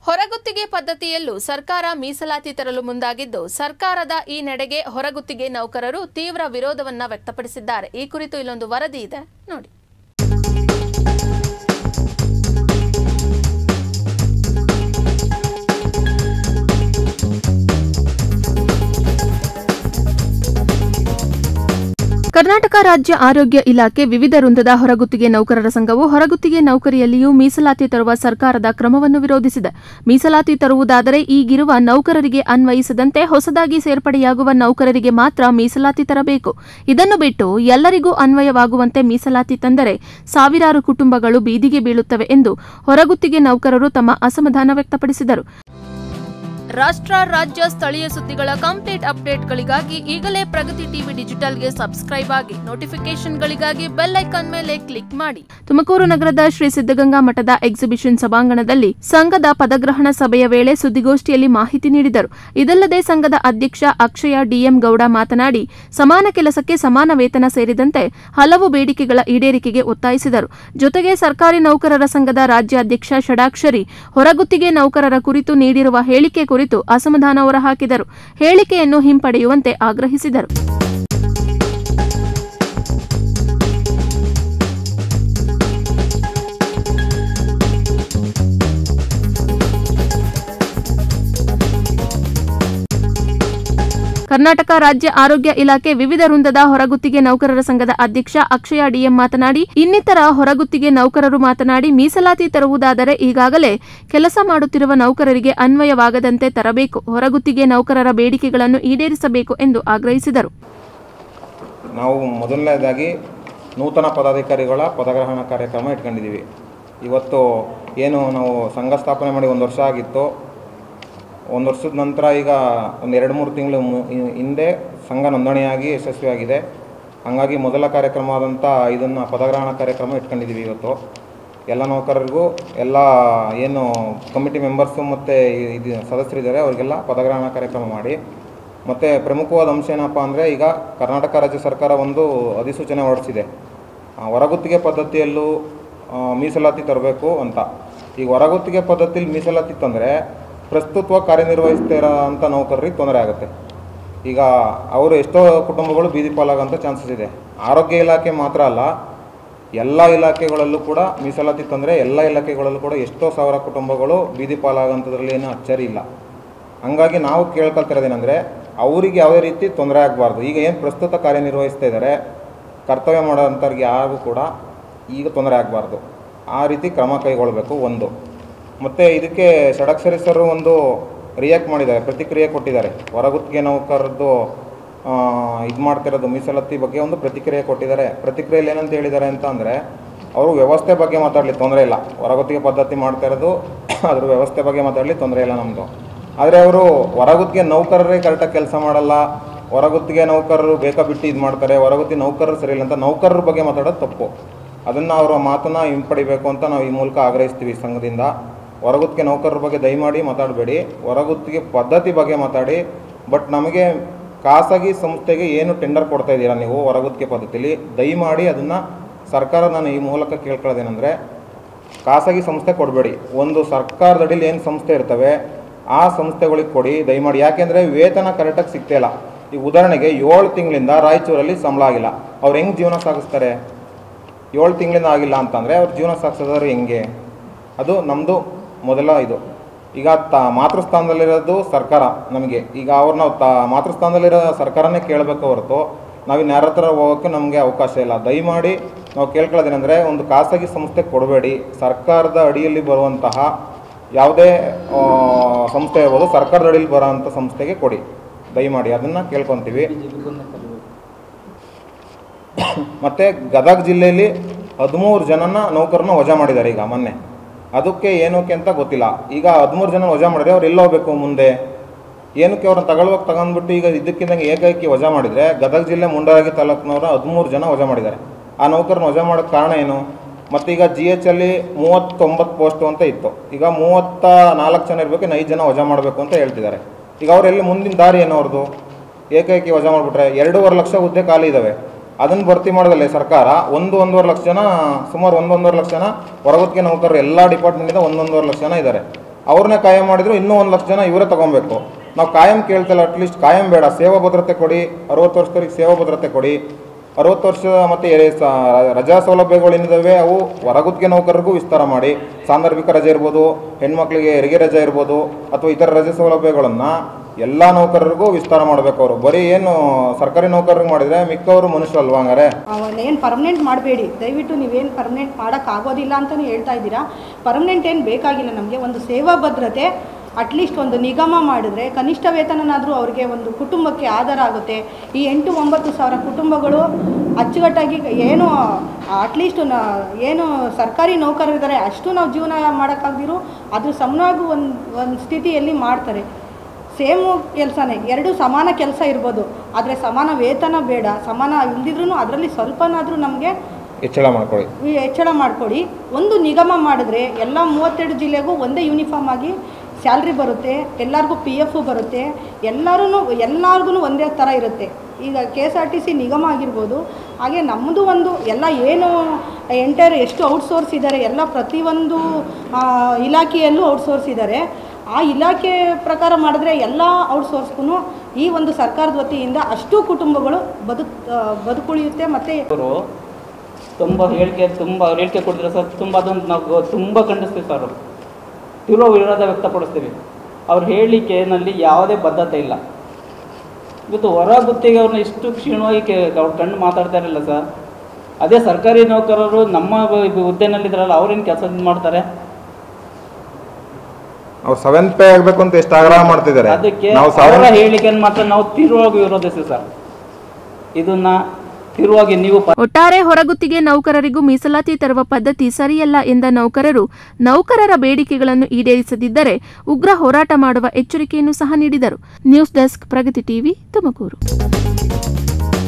ಹೊರಗುತ್ತಿಗೆ ಪದ್ಧತಿಯಲ್ಲೂ ಸರ್ಕಾರ ಮೀಸಲಾತಿ ತರಲು ಮುಂದಾಗಿದ್ದು ಸರ್ಕಾರದ ಈ ನಡೆಗೆ ಹೊರಗುತ್ತಿಗೆ ನೌಕರರು ತೀವ್ರ ವಿರೋಧವನ್ನ ವ್ಯಕ್ತಪಡಿಸಿದ್ದಾರೆ ಈ ಕುರಿತು ಇಲ್ಲೊಂದು ವರದಿ ಇದೆ ನೋಡಿ ಕರ್ನಾಟಕ ರಾಜ್ಯ ಆರೋಗ್ಯ ಇಲಾಖೆ ವಿವಿಧ ವೃಂದದ ಹೊರಗುತ್ತಿಗೆ ನೌಕರರ ಸಂಘವು ಹೊರಗುತ್ತಿಗೆ ನೌಕರಿಯಲ್ಲಿಯೂ ಮೀಸಲಾತಿ ತರುವ ಸರ್ಕಾರದ ಕ್ರಮವನ್ನು ವಿರೋಧಿಸಿದೆ ಮೀಸಲಾತಿ ತರುವುದಾದರೆ ಈಗಿರುವ ನೌಕರರಿಗೆ ಅನ್ವಯಿಸದಂತೆ ಹೊಸದಾಗಿ ಸೇರ್ಪಡೆಯಾಗುವ ನೌಕರರಿಗೆ ಮಾತ್ರ ಮೀಸಲಾತಿ ತರಬೇಕು ಇದನ್ನು ಬಿಟ್ಟು ಎಲ್ಲರಿಗೂ ಅನ್ವಯವಾಗುವಂತೆ ಮೀಸಲಾತಿ ತಂದರೆ ಸಾವಿರಾರು ಕುಟುಂಬಗಳು ಬೀದಿಗೆ ಬೀಳುತ್ತವೆ ಎಂದು ಹೊರಗುತ್ತಿಗೆ ನೌಕರರು ತಮ್ಮ ಅಸಮಾಧಾನ ವ್ಯಕ್ತಪಡಿಸಿದರು ರಾಷ್ಟ್ರ ರಾಜ್ಯ ಸ್ಥಳೀಯ ಸುದ್ದಿಗಳ ಕಂಪ್ಲೀಟ್ ಅಪ್ಡೇಟ್ಗಳಿಗಾಗಿ ಈಗಲೇ ಪ್ರಗತಿ ಟಿವಿ ಡಿಜಿಟಲ್ಗೆ ಸಬ್ಸ್ಕ್ರೈಬ್ ಆಗಿ ನೋಟಿಫಿಕೇಶನ್ಗಳಿಗಾಗಿ ಬೆಲ್ ಐಕಾನ್ ಮೇಲೆ ಕ್ಲಿಕ್ ಮಾಡಿ ತುಮಕೂರು ನಗರದ ಶ್ರೀ ಸಿದ್ದಗಂಗಾ ಮಠದ ಎಕ್ಸಿಬಿಷನ್ ಸಭಾಂಗಣದಲ್ಲಿ ಸಂಘದ ಪದಗ್ರಹಣ ಸಭೆಯ ವೇಳೆ ಸುದ್ದಿಗೋಷ್ಠಿಯಲ್ಲಿ ಮಾಹಿತಿ ನೀಡಿದರು ಇದಲ್ಲದೆ ಸಂಘದ ಅಧ್ಯಕ್ಷ ಅಕ್ಷಯ ಡಿಎಂ ಗೌಡ ಮಾತನಾಡಿ ಸಮಾನ ಕೆಲಸಕ್ಕೆ ಸಮಾನ ವೇತನ ಸೇರಿದಂತೆ ಹಲವು ಬೇಡಿಕೆಗಳ ಈಡೇರಿಕೆಗೆ ಒತ್ತಾಯಿಸಿದರು ಜೊತೆಗೆ ಸರ್ಕಾರಿ ನೌಕರರ ಸಂಘದ ರಾಜ್ಯಾಧ್ಯಕ್ಷ ಷಡಾಕ್ಷರಿ ಹೊರಗುತ್ತಿಗೆ ನೌಕರರ ಕುರಿತು ನೀಡಿರುವ ಹೇಳಿಕೆ ಕುರಿತು ಅಸಮಾಧಾನ ಹೊರಹಾಕಿದರು ಹೇಳಿಕೆಯನ್ನು ಹಿಂಪಡೆಯುವಂತೆ ಆಗ್ರಹಿಸಿದರು ಕರ್ನಾಟಕ ರಾಜ್ಯ ಆರೋಗ್ಯ ಇಲಾಖೆ ವಿವಿಧ ವೃಂದದ ಹೊರಗುತ್ತಿಗೆ ನೌಕರರ ಸಂಘದ ಅಧ್ಯಕ್ಷ ಅಕ್ಷಯ ಡಿಎಂ ಮಾತನಾಡಿ ಇನ್ನಿತರ ಹೊರಗುತ್ತಿಗೆ ನೌಕರರು ಮಾತನಾಡಿ ಮೀಸಲಾತಿ ತರುವುದಾದರೆ ಈಗಾಗಲೇ ಕೆಲಸ ಮಾಡುತ್ತಿರುವ ನೌಕರರಿಗೆ ಅನ್ವಯವಾಗದಂತೆ ತರಬೇಕು ಹೊರಗುತ್ತಿಗೆ ನೌಕರರ ಬೇಡಿಕೆಗಳನ್ನು ಈಡೇರಿಸಬೇಕು ಎಂದು ಆಗ್ರಹಿಸಿದರು ನಾವು ಮೊದಲನೇದಾಗಿ ನೂತನ ಪದಾಧಿಕಾರಿಗಳ ಪದಗ್ರಹಣ ಕಾರ್ಯಕ್ರಮ ಇಟ್ಕೊಂಡಿದ್ದೀವಿ ಇವತ್ತು ಏನು ನಾವು ಸಂಘ ಸ್ಥಾಪನೆ ಮಾಡಿ ಒಂದು ವರ್ಷ ಆಗಿತ್ತು ಒಂದು ವರ್ಷದ ನಂತರ ಈಗ ಒಂದು ಎರಡು ಮೂರು ತಿಂಗಳು ಮು- ಹಿ- ಹಿಂದೆ ಸಂಘ ನೋಂದಣಿಯಾಗಿ ಯಶಸ್ವಿಯಾಗಿದೆ ಹಾಗಾಗಿ ಮೊದಲ ಕಾರ್ಯಕ್ರಮ ಆದಂಥ ಇದನ್ನು ಪದಗ್ರಹಣ ಕಾರ್ಯಕ್ರಮ ಇಟ್ಕೊಂಡಿದ್ದೀವಿ ಇವತ್ತು ಎಲ್ಲ ನೌಕರರಿಗೂ ಎಲ್ಲ ಏನು ಕಮಿಟಿ ಮೆಂಬರ್ಸು ಮತ್ತು ಇದು ಸದಸ್ಯರಿದ್ದಾರೆ ಅವರಿಗೆಲ್ಲ ಪದಗ್ರಹಣ ಕಾರ್ಯಕ್ರಮ ಮಾಡಿ ಮತ್ತು ಪ್ರಮುಖವಾದ ಅಂಶ ಏನಪ್ಪ ಅಂದರೆ ಈಗ ಕರ್ನಾಟಕ ರಾಜ್ಯ ಸರ್ಕಾರ ಒಂದು ಅಧಿಸೂಚನೆ ಹೊರಡಿಸಿದೆ ಆ, ಹೊರಗುತ್ತಿಗೆ ಪದ್ಧತಿಯಲ್ಲೂ ಆ, ಮೀಸಲಾತಿ ತರಬೇಕು ಅಂತ ಈಗ ಹೊರಗುತ್ತಿಗೆ ಪದ್ಧತಿಯಲ್ಲಿ ಮೀಸಲಾತಿ ತಂದರೆ ಪ್ರಸ್ತುತವಾಗಿ ಕಾರ್ಯನಿರ್ವಹಿಸ್ತಾ ಇರೋ ಅಂಥ ನೌಕರರಿಗೆ ತೊಂದರೆ ಆಗುತ್ತೆ ಈಗ ಅವರು ಎಷ್ಟೋ ಕುಟುಂಬಗಳು ಬೀದಿ ಪಾಲಾಗೋಂಥ ಚಾನ್ಸಸ್ ಇದೆ ಆರೋಗ್ಯ ಇಲಾಖೆ ಮಾತ್ರ ಅಲ್ಲ ಎಲ್ಲ ಇಲಾಖೆಗಳಲ್ಲೂ ಕೂಡ ಮೀಸಲಾತಿ ತಂದರೆ ಎಲ್ಲ ಇಲಾಖೆಗಳಲ್ಲೂ ಕೂಡ ಎಷ್ಟೋ ಸಾವಿರ ಕುಟುಂಬಗಳು ಬೀದಿ ಪಾಲಾಗೋಂಥದ್ರಲ್ಲಿ ಏನೂ ಅಚ್ಚರಿ ಇಲ್ಲ ಹಂಗಾಗಿ ನಾವು ಕೇಳ್ಕೊಳ್ತಿರೋದೇನೆಂದರೆ ಅವರಿಗೆ ಯಾವುದೇ ರೀತಿ ತೊಂದರೆ ಆಗಬಾರ್ದು ಈಗ ಏನು ಪ್ರಸ್ತುತ ಕಾರ್ಯನಿರ್ವಹಿಸ್ತಾ ಇದ್ದಾರೆ ಕರ್ತವ್ಯ ಮಾಡೋಂಥವ್ರಿಗೆ ಯಾರಿಗೂ ಕೂಡ ಈಗ ತೊಂದರೆ ಆಗಬಾರ್ದು ಆ ರೀತಿ ಕ್ರಮ ಕೈಗೊಳ್ಳಬೇಕು ಒಂದು ಮತ್ತು ಇದಕ್ಕೆ ಷಡಕ್ಷರಿ ಸರ್ ಒಂದು ರಿಯಾಕ್ಟ್ ಮಾಡಿದ್ದಾರೆ ಪ್ರತಿಕ್ರಿಯೆ ಕೊಟ್ಟಿದ್ದಾರೆ ಹೊರಗುತ್ತಿಗೆ ನೌಕರದ್ದು ಇದು ಮಾಡ್ತಿರೋದು ಮೀಸಲಾತಿ ಬಗ್ಗೆ ಒಂದು ಪ್ರತಿಕ್ರಿಯೆ ಕೊಟ್ಟಿದ್ದಾರೆ ಪ್ರತಿಕ್ರಿಯೆಯಲ್ಲಿ ಏನಂತ ಹೇಳಿದ್ದಾರೆ ಅಂತ ಅಂದರೆ ಅವರು ವ್ಯವಸ್ಥೆ ಬಗ್ಗೆ ಮಾತಾಡಲಿ ತೊಂದರೆ ಇಲ್ಲ ಹೊರಗುತ್ತಿಗೆ ಪದ್ಧತಿ ಮಾಡ್ತಾ ಇರೋದು ಅದ್ರ ವ್ಯವಸ್ಥೆ ಬಗ್ಗೆ ಮಾತಾಡಲಿ ತೊಂದರೆ ಇಲ್ಲ ನಮ್ಮದು ಆದರೆ ಅವರು ಹೊರಗುತ್ತಿಗೆ ನೌಕರರೇ ಕರೆಕ್ಟಾಗಿ ಕೆಲಸ ಮಾಡಲ್ಲ ಹೊರಗುತ್ತಿಗೆ ನೌಕರರು ಬೇಕಾ ಬಿಟ್ಟು ಇದು ಮಾಡ್ತಾರೆ ಹೊರಗುತ್ತಿಗೆ ನೌಕರರು ಸರಿ ಇಲ್ಲ ಅಂತ ನೌಕರರ ಬಗ್ಗೆ ಮಾತಾಡೋದು ತಪ್ಪು ಅದನ್ನು ಅವರ ಮಾತನ್ನು ಹಿಂಪಡಿಬೇಕು ಅಂತ ನಾವು ಈ ಮೂಲಕ ಆಗ್ರಹಿಸ್ತೀವಿ ಸಂಘದಿಂದ ಹೊರಗುತ್ತಿಗೆ ನೌಕರರ ಬಗ್ಗೆ ದಯಮಾಡಿ ಮಾತಾಡಬೇಡಿ ಹೊರಗುತ್ತಿಗೆ ಪದ್ಧತಿ ಬಗ್ಗೆ ಮಾತಾಡಿ ಬಟ್ ನಮಗೆ ಖಾಸಗಿ ಸಂಸ್ಥೆಗೆ ಏನು ಟೆಂಡರ್ ಕೊಡ್ತಾ ಇದ್ದೀರಾ ನೀವು ಹೊರಗುತ್ತಿಗೆ ಪದ್ಧತಿಲಿ ದಯಮಾಡಿ ಅದನ್ನು ಸರ್ಕಾರ ನಾನು ಈ ಮೂಲಕ ಕೇಳ್ಕೊಳ್ಳೋದೇನೆಂದರೆ ಖಾಸಗಿ ಸಂಸ್ಥೆ ಕೊಡಬೇಡಿ ಒಂದು ಸರ್ಕಾರದ ಅಡಿಲಿ ಏನು ಸಂಸ್ಥೆ ಇರ್ತವೆ ಆ ಸಂಸ್ಥೆಗಳಿಗೆ ಕೊಡಿ ದಯಮಾಡಿ ಯಾಕೆಂದರೆ ವೇತನ ಕರೆಕ್ಟಾಗಿ ಸಿಗ್ತಾ ಇಲ್ಲ ಈ ಉದಾಹರಣೆಗೆ ಏಳು ತಿಂಗಳಿಂದ ರಾಯಚೂರಲ್ಲಿ ಸಂಬಳ ಆಗಿಲ್ಲ ಅವ್ರು ಹೆಂಗೆ ಜೀವನ ಸಾಗಿಸ್ತಾರೆ ಏಳು ತಿಂಗಳಿಂದ ಆಗಿಲ್ಲ ಅಂತಂದರೆ ಅವ್ರ ಜೀವನ ಸಾಗಿಸೋದಾದ್ರೆ ಹೆಂಗೆ ಅದು ನಮ್ಮದು ಮೊದಲ ಇದು ಈಗ ತ ಮಾತೃಸ್ಥಾನದಲ್ಲಿರೋದು ಸರ್ಕಾರ ನಮಗೆ ಈಗ ಅವ್ರು ನಾವು ತ ಮಾತೃಸ್ಥಾನದಲ್ಲಿರೋ ಸರ್ಕಾರನೇ ಕೇಳಬೇಕು ಹೊರತು ನಾವಿನ್ನು ಯಾರ ಹತ್ರ ಹೋಗೋಕ್ಕೆ ನಮಗೆ ಅವಕಾಶ ಇಲ್ಲ ದಯಮಾಡಿ ನಾವು ಕೇಳ್ಕೊಳ್ಳೋದೇನೆಂದರೆ ಒಂದು ಖಾಸಗಿ ಸಂಸ್ಥೆ ಕೊಡಬೇಡಿ ಸರ್ಕಾರದ ಅಡಿಯಲ್ಲಿ ಬರುವಂತಹ ಯಾವುದೇ ಆ, ಸಂಸ್ಥೆ ಇರ್ಬೋದು ಸರ್ಕಾರದ ಅಡಿಯಲ್ಲಿ ಬರೋವಂಥ ಸಂಸ್ಥೆಗೆ ಕೊಡಿ ದಯಮಾಡಿ ಅದನ್ನು ಕೇಳ್ಕೊತೀವಿ ಮತ್ತು ಗದಗ ಜಿಲ್ಲೆಯಲ್ಲಿ ಹದಿಮೂರು ಜನನ ನೌಕರನ್ನ ವಜಾ ಮಾಡಿದ್ದಾರೆ ಈಗ ಮೊನ್ನೆ ಅದಕ್ಕೆ ಏನಕ್ಕೆ ಅಂತ ಗೊತ್ತಿಲ್ಲ ಈಗ ಹದಿಮೂರು ಜನ ವಜಾ ಮಾಡಿದ್ರೆ ಅವ್ರು ಎಲ್ಲ ಹೋಗ್ಬೇಕು ಮುಂದೆ ಏನಕ್ಕೆ ಅವ್ರನ್ನ ತಗೊಳ್ಬೇಕು ತಗೊಂಡ್ಬಿಟ್ಟು ಈಗ ಇದಕ್ಕಿದ್ದಂಗೆ ಏಕೈಕಿ ವಜಾ ಮಾಡಿದರೆ ಗದಗ ಜಿಲ್ಲೆ ಮುಂಡರಗಿ ತಾಲೂಕಿನವರ ಹದಿಮೂರು ಜನ ವಜಾ ಮಾಡಿದ್ದಾರೆ ಆ ನೌಕರನ್ನ ವಜಾ ಮಾಡೋಕ್ಕೆ ಕಾರಣ ಏನು ಮತ್ತು ಈಗ ಜಿ ಎಚ್ ಅಲ್ಲಿ ಮೂವತ್ತೊಂಬತ್ತು ಪೋಸ್ಟು ಅಂತ ಇತ್ತು ಈಗ ಮೂವತ್ತ ನಾಲ್ಕು ಜನ ಇರಬೇಕು ಇನ್ನು ಐದು ಜನ ವಜಾ ಮಾಡಬೇಕು ಅಂತ ಹೇಳ್ತಿದ್ದಾರೆ ಈಗ ಅವರೆಲ್ಲಿ ಮುಂದಿನ ದಾರಿ ಏನು ಅವ್ರದ್ದು ಏಕೈಕಿ ವಜಾ ಮಾಡಿಬಿಟ್ರೆ ಎರಡೂವರೆ ಲಕ್ಷ ಹುದ್ದೆ ಖಾಲಿ ಇದ್ದಾವೆ ಅದನ್ನು ಭರ್ತಿ ಮಾಡೋದಲ್ಲೇ ಸರ್ಕಾರ ಒಂದು ಒಂದೂವರೆ ಲಕ್ಷ ಜನ ಸುಮಾರು ಒಂದು ಒಂದೂವರೆ ಲಕ್ಷ ಜನ ಹೊರಗುತ್ತಿಗೆ ನೌಕರರು ಎಲ್ಲ ಡಿಪಾರ್ಟ್ಮೆಂಟಿಂದ ಒಂದೊಂದೂವರೆ ಲಕ್ಷ ಜನ ಇದ್ದಾರೆ ಅವ್ರನ್ನೇ ಕಾಯಂ ಮಾಡಿದ್ರು ಇನ್ನೂ ಒಂದು ಲಕ್ಷ ಜನ ಇವರೇ ತೊಗೊಬೇಕು ನಾವು ಕಾಯಂ ಕೇಳ್ತಿಲ್ಲ ಅಟ್ಲೀಸ್ಟ್ ಕಾಯಂ ಬೇಡ ಸೇವಾ ಭದ್ರತೆ ಕೊಡಿ ಅರವತ್ತು ವರ್ಷದವರಿಗೆ ಸೇವಾ ಭದ್ರತೆ ಕೊಡಿ ಅರವತ್ತು ವರ್ಷ ಮತ್ತು ಎ- ಸ- ರಜಾ ಸೌಲಭ್ಯಗಳು ಏನಿದಾವೆ ಅವು ಹೊರಗುತ್ತಿಗೆ ನೌಕರರಿಗೂ ವಿಸ್ತಾರ ಮಾಡಿ ಸಾಂದರ್ಭಿಕ ರಜೆ ಇರ್ಬೋದು ಹೆಣ್ಮಕ್ಳಿಗೆ ಹೆರಿಗೆ ರಜೆ ಇರ್ಬೋದು ಅಥವಾ ಇತರ ರಜೆ ಸೌಲಭ್ಯಗಳನ್ನು ಎಲ್ಲ ನೌಕರರಿಗೂ ವಿಸ್ತಾರ ಮಾಡಬೇಕು ಅವರು ಬರೀ ಏನು ಸರ್ಕಾರಿ ನೌಕರರಿಗೆ ಮಾಡಿದರೆ ಮಿಕ್ಕವರು ಮನುಷ್ಯರು ಅಲ್ವಾ ಹಂಗಾರೆ ಏನು ಪರ್ಮನೆಂಟ್ ಮಾಡಬೇಡಿ ದಯವಿಟ್ಟು ನೀವೇನು ಪರ್ಮನೆಂಟ್ ಮಾಡೋಕ್ಕಾಗೋದಿಲ್ಲ ಅಂತಲೇ ಹೇಳ್ತಾ ಇದ್ದೀರಾ ಪರ್ಮನೆಂಟ್ ಏನು ಬೇಕಾಗಿಲ್ಲ ನಮಗೆ ಒಂದು ಸೇವಾ ಭದ್ರತೆ ಅಟ್ಲೀಸ್ಟ್ ಒಂದು ನಿಗಮ ಮಾಡಿದ್ರೆ ಕನಿಷ್ಠ ವೇತನನಾದರೂ ಅವ್ರಿಗೆ ಒಂದು ಕುಟುಂಬಕ್ಕೆ ಆಧಾರ ಆಗುತ್ತೆ ಈ ಎಂಟು ಒಂಬತ್ತು ಸಾವಿರ ಕುಟುಂಬಗಳು ಅಚ್ಚುಕಟ್ಟಾಗಿ ಏನು ಅಟ್ಲೀಸ್ಟ್ ಏನು ಸರ್ಕಾರಿ ನೌಕರರಿದ್ದಾರೆ ಅಷ್ಟು ನಾವು ಜೀವನ ಮಾಡೋಕ್ಕಾಗ್ದಿರೋ ಅದ್ರ ಸಮನಾಗಿ ಒಂದು ಒಂದು ಸ್ಥಿತಿಯಲ್ಲಿ ಮಾಡ್ತಾರೆ ಸೇಮು ಕೆಲಸನೇ ಎರಡು ಸಮಾನ ಕೆಲಸ ಇರ್ಬೋದು ಆದರೆ ಸಮಾನ ವೇತನ ಬೇಡ ಸಮಾನ ಇಲ್ದಿದ್ರೂ ಅದರಲ್ಲಿ ಸ್ವಲ್ಪನಾದರೂ ನಮಗೆ ಹೆಚ್ಚಳ ಮಾಡ್ಕೊಳ್ಳಿ ಈ ಹೆಚ್ಚಳ ಮಾಡಿಕೊಡಿ ಒಂದು ನಿಗಮ ಮಾಡಿದ್ರೆ ಎಲ್ಲ ಮೂವತ್ತೆರಡು ಜಿಲ್ಲೆಗೂ ಒಂದೇ ಯೂನಿಫಾರ್ಮ್ ಆಗಿ ಸ್ಯಾಲ್ರಿ ಬರುತ್ತೆ ಎಲ್ಲರಿಗೂ ಪಿ ಎಫು ಬರುತ್ತೆ ಎಲ್ಲರೂ ಎಲ್ಲರಿಗೂ ಒಂದೇ ಥರ ಇರುತ್ತೆ ಈಗ K S R T C ನಿಗಮ ಆಗಿರ್ಬೋದು ಹಾಗೆ ನಮ್ಮದು ಒಂದು ಎಲ್ಲ ಏನು ಎಂಟೈರ್ ಎಷ್ಟು ಔಟ್ಸೋರ್ಸ್ ಇದ್ದಾರೆ ಎಲ್ಲ ಪ್ರತಿಯೊಂದು ಆ, ಇಲಾಖೆಯಲ್ಲೂ ಔಟ್ಸೋರ್ಸ್ ಇದ್ದಾರೆ ಆ ಇಲಾಖೆ ಪ್ರಕಾರ ಮಾಡಿದ್ರೆ ಎಲ್ಲ ಔಟ್ಸೋರ್ಸ್ಗೂ ಈ ಒಂದು ಸರ್ಕಾರದ ವತಿಯಿಂದ ಅಷ್ಟು ಕುಟುಂಬಗಳು ಬದುಕ್ ಆ, ಬದುಕುಳಿಯುತ್ತೆ ಮತ್ತು ಅವರು ತುಂಬ ಹೇಳಿಕೆ ತುಂಬ ಅವ್ರು ಹೇಳಿಕೆ ಕೊಡ್ತಾರೆ ಸರ್ ತುಂಬ ಅದೊಂದು ನಾವು ತುಂಬ ಖಂಡಿಸ್ತೀವಿ ಸರ್ ತೀವ್ರ ವಿರೋಧ ವ್ಯಕ್ತಪಡಿಸ್ತೀವಿ ಅವ್ರ ಹೇಳಿಕೆನಲ್ಲಿ ಯಾವುದೇ ಬದ್ಧತೆ ಇಲ್ಲ ಇವತ್ತು ಹೊರ ಗುತ್ತಿಗೆ ಅವ್ರನ್ನ ಇಷ್ಟು ಕ್ಷೀಣವಾಗಿ ಕೆ ಅವ್ರು ಕಂಡು ಮಾತಾಡ್ತಾ ಇರಲಿಲ್ಲ ಸರ್ ಅದೇ ಸರ್ಕಾರಿ ನೌಕರರು ನಮ್ಮ ಬ- ಹುದ್ದೆನಲ್ಲಿದ್ದಾರಲ್ಲ ಅವ್ರೇನು ಕೆಲಸ ಮಾಡ್ತಾರೆ ಅವ್ರು ಸೆವೆಂತ್ ಪೇ ಆಗಬೇಕು ಅಂತ ಎಷ್ಟು ಆಗ್ರಹ ಮಾಡ್ತಿದ್ದಾರೆ ಅದಕ್ಕೆ ನಾವು ಅವರ ಸೆವೆಂತ್ ಹೇಳಿಕೆಯನ್ನು ಮಾತ್ರ ನಾವು ತೀವ್ರವಾಗಿ ವಿರೋಧಿಸ್ತೀವಿ ಸರ್ ಇದನ್ನ ತೀವ್ರವಾಗಿ ನೀವು ಪ- ಒಟ್ಟಾರೆ ಹೊರಗುತ್ತಿಗೆ ನೌಕರರಿಗೂ ಮೀಸಲಾತಿ ತರುವ ಪದ್ಧತಿ ಸರಿಯಲ್ಲ ಎಂದ ನೌಕರರು ನೌಕರರ ಬೇಡಿಕೆಗಳನ್ನು ಈಡೇರಿಸದಿದ್ದರೆ ಉಗ್ರ ಹೋರಾಟ ಮಾಡುವ ಎಚ್ಚರಿಕೆಯನ್ನು ಸಹ ನೀಡಿದರು news desk Pragati TV Tumakuru